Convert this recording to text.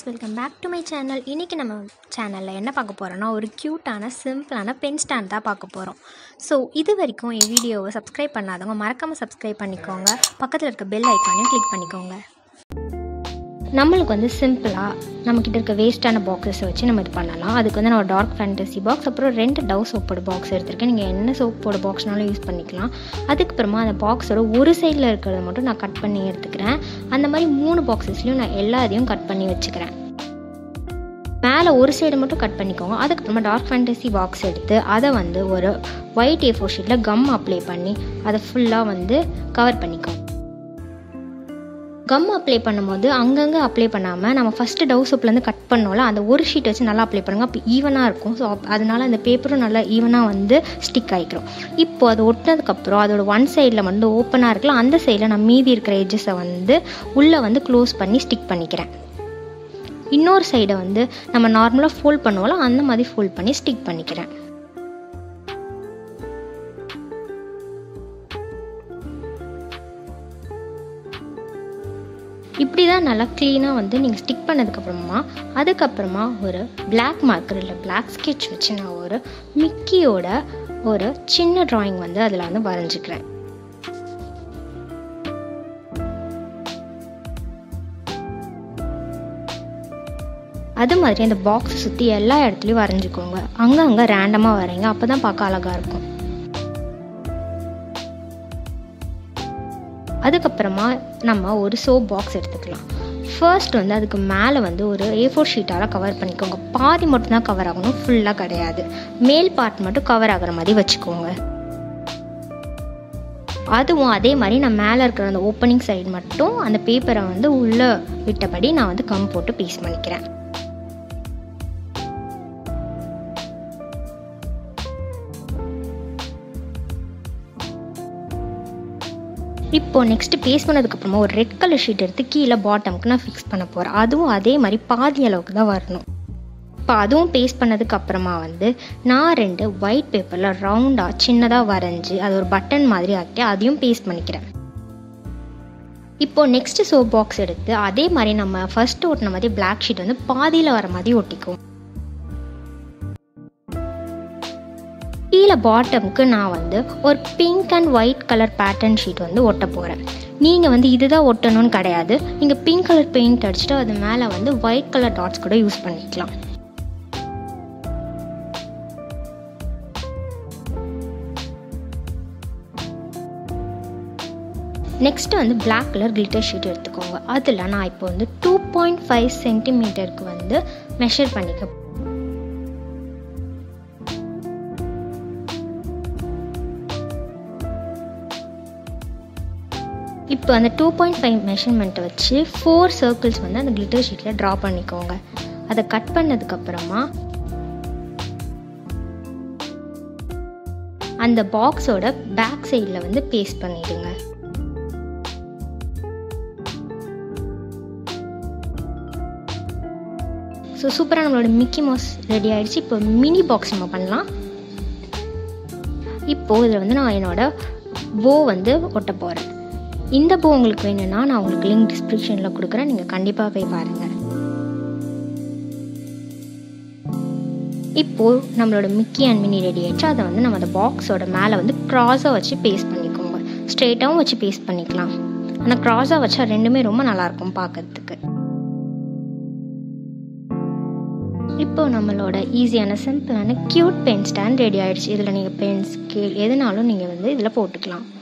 viewers welcome back to my channel இன்றைக்கி நம்ம சேனலில் என்ன பார்க்க போகிறோன்னா ஒரு க்யூட்டான சிம்பிளான பென் ஸ்டாண்ட் தான் பார்க்க போகிறோம் ஸோ இது வரைக்கும் என் வீடியோவை சப்ஸ்கிரைப் பண்ணாதவங்க மறக்காமல் சப்ஸ்கிரைப் பண்ணிக்கோங்க பக்கத்தில் இருக்க பெல் ஐக்கானையும் கிளிக் பண்ணிக்கோங்க நம்மளுக்கு வந்து சிம்பிளாக நம்மக்கிட்ட இருக்க வேஸ்ட்டான பாக்ஸஸை வச்சு நம்ம இது பண்ணலாம் அதுக்கு வந்து நான் டார்க் ஃபேண்டசி பாக்ஸ் அப்புறம் ரெண்டு டவ் சோப்போட பாக்ஸ் எடுத்திருக்கேன் நீங்கள் என்ன சோப்போட பாக்ஸ்னாலும் யூஸ் பண்ணிக்கலாம் அதுக்கப்புறமா அந்த பாக்ஸோட ஒரு சைடில் இருக்கிறத மட்டும் நான் கட் பண்ணி எடுத்துக்கிறேன் அந்த மாதிரி மூணு பாக்ஸஸ்லையும் நான் எல்லாத்தையும் கட் பண்ணி வச்சுக்கிறேன் மேலே ஒரு சைடு மட்டும் கட் பண்ணிக்கோங்க அதுக்கப்புறமா டார்க் ஃபேண்டசி பாக்ஸ் எடுத்து அதை வந்து ஒரு ஒயிட் ஏ ஃபோர் ஷீட்டில் கம் அப்ளை பண்ணி அதை ஃபுல்லாக வந்து கவர் பண்ணிக்கோங்க கம் அப்ளை பண்ணும்போது அங்கங்கே அப்ளை பண்ணாமல் நம்ம ஃபஸ்ட்டு டவ் சோப்லேருந்து கட் பண்ணோம்ல அந்த ஒரு ஷீட் வச்சு நல்லா அப்ளை பண்ணுங்கள் அப்போ ஈவனாக இருக்கும் ஸோ அதனால் அந்த பேப்பரும் நல்லா ஈவனாக வந்து ஸ்டிக் ஆகிக்கிறோம் இப்போ அது ஒட்டினதுக்கப்புறம் அதோட ஒன் சைடில் வந்து ஓப்பனாக இருக்கலாம் அந்த சைடில் நான் மீதி இருக்கிற எட்ஜஸை வந்து உள்ளே வந்து க்ளோஸ் பண்ணி ஸ்டிக் பண்ணிக்கிறேன் இன்னொரு சைடை வந்து நம்ம நார்மலாக ஃபோல்ட் பண்ணுவோம்ல அந்த மாதிரி ஃபோல்ட் பண்ணி ஸ்டிக் பண்ணிக்கிறேன் இப்படி தான் நல்லா க்ளீனாக வந்து நீங்கள் ஸ்டிக் பண்ணதுக்கப்புறமா அதுக்கப்புறமா ஒரு பிளாக் மார்க்கர் இல்லை பிளாக் ஸ்கெட்ச் வச்சு நான் ஒரு மிக்கியோட ஒரு சின்ன ட்ராயிங் வந்து அதில் வந்து வரைஞ்சிக்கிறேன் அது மாதிரி அந்த பாக்ஸை சுற்றி எல்லா இடத்துலையும் வரைஞ்சிக்கோங்க அங்கங்கே ரேண்டமாக வரைங்க அப்போ தான் பார்க்க அழகாக இருக்கும் அதுக்கப்புறமா நம்ம ஒரு சோப் பாக்ஸ் எடுத்துக்கலாம் ஃபர்ஸ்ட் வந்து அதுக்கு மேலே வந்து ஒரு ஏ ஃபோர் ஷீட்டால் கவர் பண்ணிக்கோங்க பாதி மட்டும்தான் கவர் ஆகணும் ஃபுல்லாக கிடையாது மேல் பார்ட் மட்டும் கவர் ஆகிற மாதிரி வச்சுக்கோங்க அதுவும் அதே மாதிரி நான் மேலே இருக்கிற அந்த ஓப்பனிங் சைடு மட்டும் அந்த பேப்பரை வந்து உள்ளே விட்டபடி நான் வந்து கம் போட்டு பீஸ் பண்ணிக்கிறேன் இப்போ நெக்ஸ்ட் பேஸ்ட் பண்ணதுக்கப்புறமா ஒரு ரெட் கலர் ஷீட் எடுத்து கீழே பாட்டமுக்கு நான் ஃபிக்ஸ் பண்ண போகிறேன் அதுவும் அதே மாதிரி பாதி அளவுக்கு தான் வரணும் இப்போ அதுவும் பேஸ்ட் பண்ணதுக்கு அப்புறமா வந்து நான் ரெண்டு ஒயிட் பேப்பரில் ரவுண்டாக சின்னதாக வரைஞ்சி அது ஒரு பட்டன் மாதிரி ஆக்கி அதையும் பேஸ்ட் பண்ணிக்கிறேன் இப்போ நெக்ஸ்ட் சோப் பாக்ஸ் எடுத்து அதே மாதிரி நம்ம ஃபர்ஸ்ட் ஒட்டின மாதிரி பிளாக் ஷீட் வந்து பாதியில் வர மாதிரி ஒட்டிக்கும் கீழே பாட்டமுக்கு நான் வந்து ஒரு pink and white colour pattern sheet வந்து ஒட்ட போகிறேன் நீங்கள் வந்து இதுதான் ஒட்டணும்னு கிடையாது நீங்கள் பிங்க் கலர் பெயிண்ட் அடிச்சுட்டு அது மேலே வந்து ஒயிட் கலர் டாட்ஸ் கூட யூஸ் பண்ணிக்கலாம் நெக்ஸ்ட்டு வந்து பிளாக் கலர் கிளிட்டர் ஷீட் எடுத்துக்கோங்க அதில் நான் இப்போ வந்து டூ பாயிண்ட் ஃபைவ் சென்டிமீட்டருக்கு வந்து மெஷர் பண்ணிக்க இப்போ அந்த டூ பாயிண்ட் ஃபைவ் மெஷர்மெண்ட்டை வச்சு ஃபோர் சர்க்கிள்ஸ் வந்து அந்த கிளிட்டர் ஷீட்டில் ட்ரா பண்ணிக்கோங்க அதை கட் பண்ணதுக்கப்புறமா அந்த பாக்ஸோட பேக் சைடில் வந்து பேஸ்ட் பண்ணிடுங்க ஸோ சூப்பராக நம்மளோட மிக்கி மவுஸ் ரெடி ஆகிடுச்சு இப்போ மினி பாக்ஸ் நம்ம பண்ணலாம் இப்போது இதில் வந்து நான் என்னோட போ வந்து ஒட்ட போகிறேன் இந்த போ உங்களுக்கு வேணும்னா நான் உங்களுக்கு லிங்க் டிஸ்கிரிப்ஷனில் கொடுக்குறேன் நீங்கள் கண்டிப்பாக போய் பாருங்கள் இப்போது நம்மளோட மிக்கி அண்ட் மினி ரெடி ஆயிடுச்சு அதை வந்து நம்ம அந்த பாக்ஸோட மேலே வந்து க்ராஸாக வச்சு பேஸ்ட் பண்ணிக்கோங்க ஸ்ட்ரெயிட்டாகவும் வச்சு பேஸ்ட் பண்ணிக்கலாம் ஆனால் க்ராஸாக வச்சா ரெண்டுமே ரொம்ப நல்லாயிருக்கும் பார்க்கறதுக்கு இப்போ நம்மளோட ஈஸியான சிம்பிளான க்யூட் பென் ஸ்டாண்ட் ரெடி ஆகிடுச்சு இதில் நீங்கள் பென்ஸ் ஸ்கேல் எதுனாலும் நீங்கள் வந்து இதில் போட்டுக்கலாம்